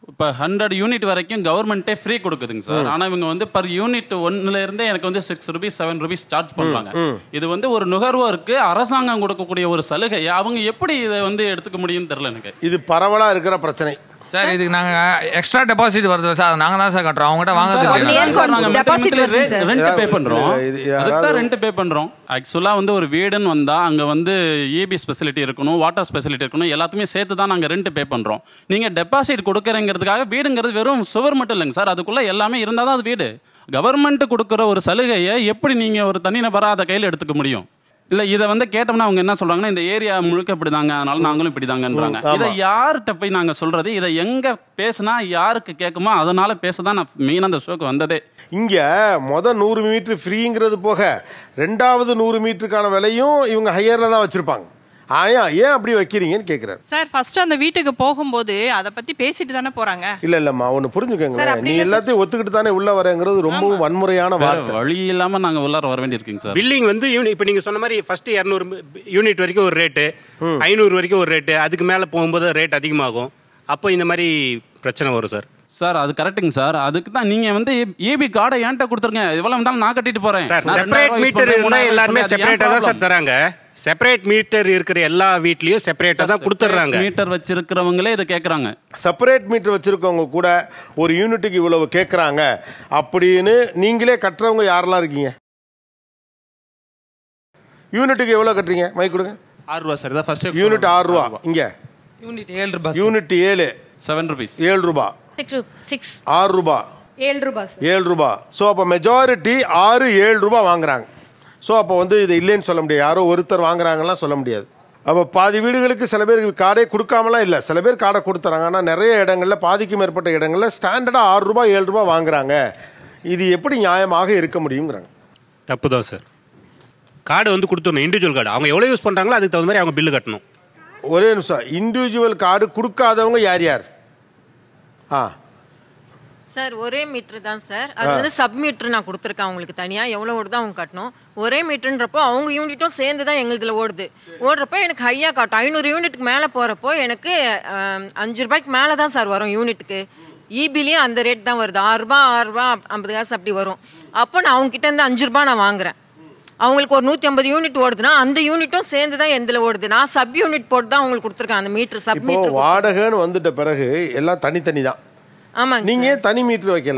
இப்போ hundred unit வரைக்கும் கவர்மெண்ட்டே ஃப்ரீ கொடுக்குதுங்க சார் ஆனா இவங்க வந்து பர் யூனிட் ஒன்னுல இருந்தே எனக்கு வந்து six rupees seven rupees charge பண்றாங்க இது வந்து ஒரு நுகர்வோருக்கு அரசாங்கம் கொடுக்கக்கூடிய ஒரு சலுகை அவங்க எப்படி இதை வந்து எடுத்துக்க முடியும்னு தெரியல எனக்கு இது பரவலா இருக்கிற பிரச்சனை சார் இதுக்கு நாங்க எக்ஸ்ட்ரா டெபாசிட் வருது சார் நாங்க தான் சார் கட்டுறோம் அவங்ககிட்ட வாங்க சார், தெரியாது அதுதான் சார் நாங்க deposit monthly வருது rent- சார். rent pay பண்றோம் இது அதுக்கு தான் யாராவது- ரெண்ட் பே பண்றோம் ஆக்சுவலா வந்து ஒரு வீடுன்னு வந்தா அங்க வந்து இபி ஸ்பெசிலிட்டி இருக்கணும் வாட்டர் ஸ்பெசிலிட்டி இருக்கணும் எல்லாத்தையுமே சேர்த்து தான் நாங்க ரெண்ட் பே பண்றோம் நீங்க டெபாசிட் கொடுக்கறங்கிறதுக்காக வீடுங்கிறது வெறும் சுவர் மட்டும் இல்லைங்க சார் அதுக்குள்ள எல்லாமே இருந்தா தான் அது வீடு கவர்மெண்ட் கொடுக்குற ஒரு சலுகையை எப்படி நீங்க ஒரு தனிநபரா அதை கையில் எடுத்துக்க முடியும் இல்ல இதை வந்து கேட்டோம்னா அவங்க என்ன சொல்றாங்கன்னா இந்த ஏரியா முழுக்க இப்படிதாங்க அதனால நாங்களும் இப்படிதாங்கன்றாங்க இதை யார்கிட்ட போய் நாங்க சொல்றது இதை எங்க பேசுனா யாருக்கு கேட்குமோ அதனால பேசதான் நான் மெயினா அந்த ஷோக்கு வந்ததே இங்க மொத நூறு மீட்டர் ஃப்ரீங்கிறது போக ரெண்டாவது நூறு மீட்டருக்கான விலையும் இவங்க ஹையர்ல தான் வச்சிருப்பாங்க ஆயா ஏன் அப்படி வைக்கிறீங்கன்னு கேக்குறாரு சார் ஃபர்ஸ்ட் அந்த வீட்டுக்கு போகும்போது அதை பத்தி பேசிட்டு தானே போறாங்க இல்ல இல்லம்மா ஒண்ணு சார், புரிஞ்சுக்கோங்க அப்படி நீ இல்ல எல்லாத்தையும் ஒத்துக்கிட்டு தானே உள்ள வரேங்கிறது ரொம்பவும் வன்முறையான வேற வார்த்தை வழி இல்லாம நாங்க உள்ளார வர வேண்டியிருக்குங்க சார் பில்லிங் வந்து யூனி- இப்ப நீங்க சொன்ன மாதிரி ஃபர்ஸ்ட் இரநூறு யூனிட் வரைக்கும் ஒரு ரேட்டு ஐநூறு வரைக்கும் ஒரு ரேட்டு அதுக்கு மேல போகும்போது ரேட் அதிகமாகும் அப்போ இந்த மாதிரி பிரச்சனை வரும் சார் சார் அது கரெக்ட்டுங்க சார் அதுக்கு தான் நீங்க வந்து ஏபி கார்டை என்கிட்ட கொடுத்துருங்க எவ்வளவு இருந்தாலும் நான் கட்டிட்டு போறேன் சார் நான் செப்பரேட் ரெண்டாயிரம் use மீட்டர் பண்றேன், இருந்தா மூணாயிரம் use எல்லாருமே பண்றேன், அது ஏன் செப்பரேட்டா தான் சார் problem? தராங்க செப்பரேட் மீட்டர் இருக்கிற எல்லா வீட்லயும் செப்பரேட்டா தான் கொடுத்துட்றாங்க மீட்டர் வச்சிருக்கிறவங்களே இதை கேக்குறாங்க செப்பரேட் மீட்டர் வச்சிருக்கவங்க கூட ஒரு யூனிட்டுக்கு இவ்வளவு கேக்குறாங்க அப்படின்னு நீங்களே கட்டுறவங்க யாரெல்லாம் இருக்கீங்க யூனிட்டுக்கு எவ்வளவு கட்டுறீங்க மைக் கொடுங்க ஆறு ரூபா சார் இதான் ஃபர்ஸ்ட் யூனிட் ஆறு ரூபா இங்க யூனிட் ஏழு ரூபாய் யூனிட் ஏழு செவன் ருபீஸ் ஏழு ரூபா சிக்ஸ் ஆறு ரூபா ஏழு ரூபாய் சார் ஏழு ரூபா ஸோ அப்போ மெஜாரிட்டி ஆறு ஏழு ரூபா வாங்குறாங்க ஸோ அப்போ வந்து இது இல்லைன்னு சொல்ல முடியாது யாரோ ஒருத்தர் வாங்குறாங்கலாம் சொல்ல முடியாது அப்போ பாதி வீடுகளுக்கு சில பேர் கார்டே கொடுக்காமலாம் இல்லை சில பேர் கார்டை கொடுத்துறாங்க ஆனால் நிறைய இடங்கள்ல பாதிக்கும் மேற்பட்ட இடங்கள்ல ஸ்டாண்டர்டாக ஆறு ரூபாய் ஏழு ரூபாய் வாங்குறாங்க இது எப்படி நியாயமாக இருக்க முடியுங்கிறாங்க தப்பு தான் சார் கார்டு வந்து கொடுத்துடணும் இண்டிவிஜுவல் கார்டு அவங்க எவ்வளவு யூஸ் பண்றாங்களோ அதுக்கு தகுந்த மாதிரி அவங்க பில்லு கட்டணும் ஒரே நிமிஷம் இண்டிவிஜுவல் கார்டு கொடுக்காதவங்க யார் யார் ஆ சார் ஒரே மீட்டர் தான் சார் அது வந்து சப் மீட்டர் நான் கொடுத்துருக்கேன் அவங்களுக்கு தனியா எவ்வளவு ஓடுதோ அவங்க கட்டணும் ஒரே மீட்டர்ன்றப்போ அவங்க யூனிட்டும் சேர்ந்து தான் எங்களுதுல ஓடுது ஓடுறப்போ எனக்கு ஹையா காட்டும் ஐநூறு யூனிட்டுக்கு மேல போறப்போ எனக்கு ஆம், அஞ்சு ரூபாய்க்கு மேல தான் சார் வரும் யூனிட்டுக்கு இபிலையும் அந்த ரேட் தான் வருது ஆறு ரூபாய் ஆறு ரூபாய் ஐம்பது காசு அப்படி வரும் அப்போ நான் அவங்க கிட்ட இருந்து அஞ்சு ரூபாய் நான் வாங்குறேன் அவங்களுக்கு ஒரு நூத்தி ஐம்பது யூனிட் ஓடுதுன்னா அந்த யூனிட்டும் சேர்ந்து தான் எந்தில் ஓடுது நான் சப் யூனிட் போட்டு தான் அவங்களுக்கு கொடுத்துருக்கேன் அந்த மீட்டர் சப் இப்போ மீட்டர் வாடகைன்னு வந்துட்ட பிறகு எல்லாம் தனித்தனி தான் ஆமாங்க நீங்க சார். ஏன் தனி மீட்டர் வைக்கல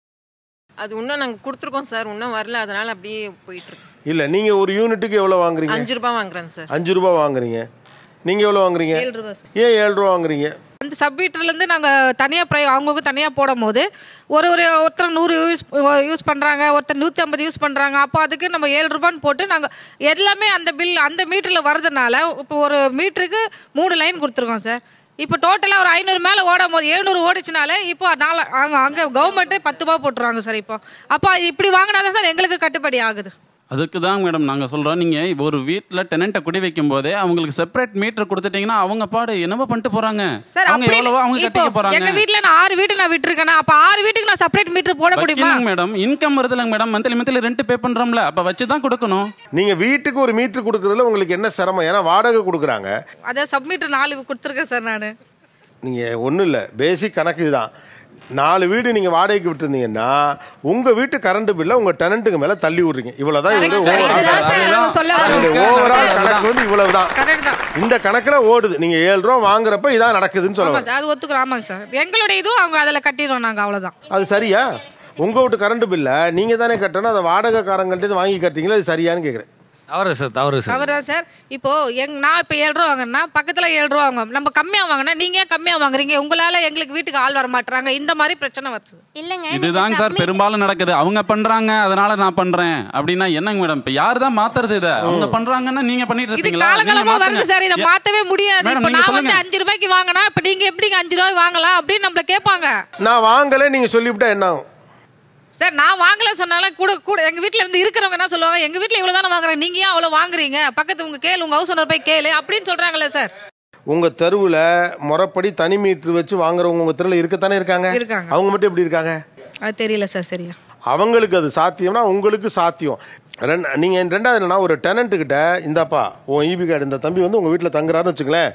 அது இன்னும் நாங்க கொடுத்துருக்கோம் சார் இன்னும் வரல அதனால அப்படியே போயிட்டு இருக்கு சார். இல்ல நீங்க ஒரு யூனிட்டுக்கு எவ்வளவு வாங்குறீங்க அஞ்சு ரூபாய் வாங்குறேன் சார் அஞ்சு ரூபாய் வாங்குறீங்க நீங்க எவ்வளவு வாங்குறீங்க ஏழு ரூபாய் சார் ஏன் ஏழு ரூபா வாங்குறீங்க அந்த சப்மீட்டர்லேருந்து நாங்கள் தனியாக ப்ரை அவங்களுக்கு தனியாக போடும் போது ஒரு ஒரு ஒருத்தர் நூறு யூஸ் யூஸ் பண்ணுறாங்க ஒருத்தர் நூற்றி ஐம்பது யூஸ் பண்ணுறாங்க அப்போ அதுக்கு நம்ம ஏழு ரூபான்னு போட்டு நாங்கள் எல்லாமே அந்த பில் அந்த மீட்டரில் வரதுனால இப்போ ஒரு மீட்டருக்கு மூணு லைன் கொடுத்துருக்கோம் சார் இப்போ டோட்டலாக ஒரு ஐநூறு மேலே ஓடும் போது எழுநூறு ஓடிச்சுனாலே இப்போ நாலு அங்கே அங்கே கவர்மெண்ட்டே பத்து ரூபா போட்டுருவாங்க சார் இப்போ அப்போ இப்படி வாங்கினா தான் சார் எங்களுக்கு கட்டுப்படி ஆகுது அதுக்கு தான் மேடம் நாங்க சொல்றோம் நீங்க ஒரு வீட்ல டெனண்ட்டை குடி வைக்கும் போதே அவங்களுக்கு செப்பரேட் மீட்டர் கொடுத்துட்டீங்கன்னா அவங்க பாடு என்னவோ பண்ணிட்டு போறாங்க சார் அவங்க அப்படி எவ்வளவோ அவங்க இப்போ கட்டிக்க போறாங்க எங்க வீட்ல நான் ஆறு வீட்டு நான் விட்டுருக்கேனா அப்ப ஆறு வீட்டுக்கு நான் செப்பரேட் மீட்டர் போட முடியுமா வைக்கணுங்க மேடம் இன்கம் வருதுலங்க madam monthly monthly rent pay பண்றோம்ல அப்ப வச்சு தான் கொடுக்கணும் நீங்க வீட்டுக்கு ஒரு மீட்டர் கொடுக்கறதுல உங்களுக்கு என்ன சிரமம் ஏன்னா வாடகை கொடுக்குறாங்க அதான் சப்மீட்டர் நாலு கொடுத்துருக்கேன் சார் நான் நீங்க ஒண்ணும் இல்ல பேசிக் கணக்கு இதுதான் நாலு வீடு நீங்க வாடகைக்கு விட்டுருந்தீங்கன்னா உங்க வீட்டு கரண்ட் பில்ல உங்க டெனண்ட்டுக்கு மேல தள்ளி விடுறீங்க இவ்வளவுதான் இவருடைய சார், overall இதுதான் சார் கணக்கு. நாங்க சொல்ல வரோம். இவருடைய overall கணக்கு வந்து இவ்வளவுதான் கரெக்ட் தான் இந்த கணக்குல ஓடுது நீங்க ஏழு ரூபா வாங்குறப்ப இதான் நடக்குதுன்னு சொல்ல ஆமா வரேன். சார் அது ஒத்துக்கிறோம் ஆமாங்க சார் எங்களுடைய இதுவும் அவங்க அதில் கட்டிடுவோம் நாங்க அவ்வளவுதான் அது சரியா உங்க வீட்டு கரண்ட் பில்ல நீங்க தானே கட்டணும் அதை வாடகைக்காரங்கள்ட்ட இருந்து வாங்கி கட்டுறீங்களா அது சரியான்னு கேக்குறேன் தவறு சார் தவறு சார் அவர் தான் சார் இப்போ எங் நான் இப்போ ஏழு ரூபா வாங்கினா பக்கத்துல ஏழு ரூபா வாங்குவோம் நம்ம கம்மியா வாங்கினா நீங்க ஏன் கம்மியா வாங்குறீங்க உங்களால எங்களுக்கு வீட்டுக்கு ஆள் வர மாட்டாங்க இந்த மாதிரி பிரச்சனை வருது இல்லங்க இதுதாங்க சார் பெரும்பாலும் நடக்குது அவங்க பண்றாங்க அதனால நான் பண்றேன் அப்படின்னா என்னங்க மேடம் இப்ப யாரு தான் மாத்துறது இத அவங்க பண்றாங்கன்னா நீங்க பண்ணிட்டு இது இருப்பீங்களா நீங்க காலகாலமா மாத்துங்க. வருது சார் இதை ஏ- மாத்தவே முடியாது மேடம், இப்போ நீங்க நான் வந்து சொல்லுங்க. அஞ்சு ரூபாய்க்கு வாங்கினா இப்போ நீங்க எப்படிங்க அஞ்சு ரூபாய் வாங்கலாம் அப்படின்னு நம்மள கேட்பாங்க நான் வாங்கல நீங்க சொல்லிவிட்டா என்ன ஆகும் சார் நான் வாங்கல சொன்னாலும் கூட கூட எங்க வீட்ல இருந்து இருக்கிறவங்க என்ன சொல்லுவாங்க எங்க வீட்ல இவ்வளவு தானே வாங்குறாங்க நீங்க ஏன் அவ்வளவு வாங்குறீங்க பக்கத்து உங்க கேளு உங்க ஹவுஸ் ஓனர் போய் கேளு அப்படின்னு சொல்றாங்கல்ல சார் உங்க தெருவுல முறைப்படி தனி மீட்டர் வச்சு வாங்குறவங்க உங்க தெருவுல இருக்கத்தானே இருக்காங்க இருக்காங்க. அவங்க மட்டும் எப்படி இருக்காங்க அது தெரியல சார் சரியா அவங்களுக்கு அது சாத்தியம்னா உங்களுக்கு சாத்தியம் ரெண்டு- நீங்க ரெண்டாவது என்னன்னா ஒரு டெனண்ட் கிட்ட இந்தாப்பா உன் ஈபி கார்டு இந்த தம்பி வந்து உங்க வீட்டுல தங்குறாருன்னு வச்சுங்களேன்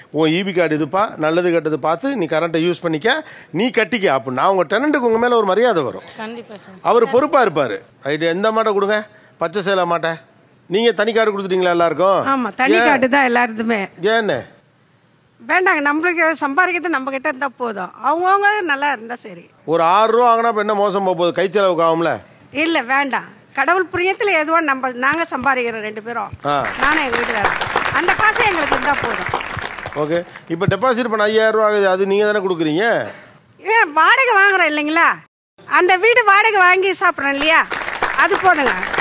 உன் இபி கார்டு இதுப்பா நல்லது கெட்டது பார்த்து நீ கரண்ட்டை யூஸ் பண்ணிக்க நீ கட்டிக்க அப்படின்னா உங்க டெனண்ட்டுக்கு உங்க மேல ஒரு மரியாதை வரும் கண்டிப்பா சார் அவர் பொறுப்பா இருப்பாரு ரைட்டு எந்த மாட்டை கொடுங்க பச்சை சேலை மாட்டை நீங்க தனி கார்டு கொடுத்துட்டீங்களா எல்லாருக்கும் ஆமா தனி ஏன்? காட்டு தான் எல்லாருதுமே ஏன்னு வேண்டாங்க நம்மளுக்கு சம்பாதிக்கிறது நம்ம கிட்ட இருந்தா போதும் அவங்கவுங்க நல்லா இருந்தா சரி ஒரு ஆறு ரூபா வாங்கினா இப்ப என்ன மோசம் போக போகுது கை செலவுக்கு ஆகும்ல இல்ல வேண்டாம் கடவுள் புரியத்துல எதுவோ நம்ம நாங்க சம்பாதிக்கிறோம் ரெண்டு பேரும் ஆ. நானும் எங்க வீட்டுக்காரன் அந்த காசு எங்களுக்கு இருந்தா போதும் ஓகே இப்போ டெபாசிட் பண்ண ஐயாயிரம் ரூபா ஆகுது அது நீங்க தானே கொடுக்குறீங்க ஏன் வாடகை வாங்குறோம் இல்லைங்களா அந்த வீடு வாடகை வாங்கி சாப்பிட்றோம் இல்லையா அது போதுங்க